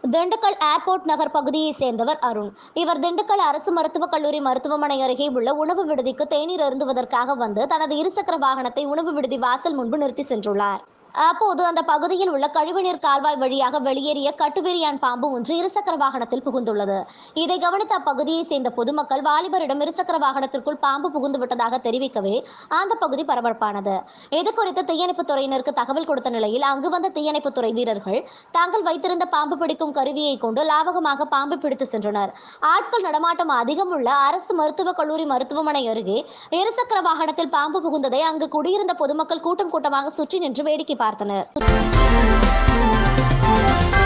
Dindigul airport நகர் பகுதியைச் சேர்ந்தவர் அருண் இவர் திண்டுக்கல் அரசு மருத்துவக் கல்லூரி மருத்துவமனை அருகே உள்ள உணவு விடுதிக்கு தேநீர் அருந்துவதற்காக வந்து தனது இருசக்கர வாகனத்தை உணவு விடுதி வாசல் முன்பு நிறுத்தி சென்றுள்ளார் அப்போது அந்த பகுதியில் உள்ள கழிவுநீர் கால்வாய் வழியாக வெளியேறிய கட்டுவிரியான் பாம்பு ஒன்று இருசக்கர வாகனத்தில் புகுந்துள்ளது இதை கவனித்த அப்பகுதியைச் சேர்ந்த பொதுமக்கள் வாலிபரிடம் இருசக்கர வாகனத்திற்குள் பாம்பு புகுந்து விட்டதாக தெரிவிக்கவே அந்த பகுதி பரபரப்பானது இது குறித்து தீயணைப்புத் துறையினருக்கு தகவல் கொடுத்த நிலையில் அங்கு வந்த தீயணைப்புத் துறை வீரர்கள் தாங்கள் வைத்திருந்த பாம்பு பிடிக்கும் கருவியை கொண்டு லாவகமாக பாம்பு பிடித்து சென்றனர் ஆட்கள் நடமாட்டம் அதிகம் உள்ள அரசு மருத்துவக் கல்லூரி மருத்துவமனை அருகே இருசக்கர வாகனத்தில் பாம்பு புகுந்ததை அங்கு குடியிருந்த பொதுமக்கள் கூட்டம் கூட்டமாக சுற்றி நின்று வேடிக்கை பார்த்தனர்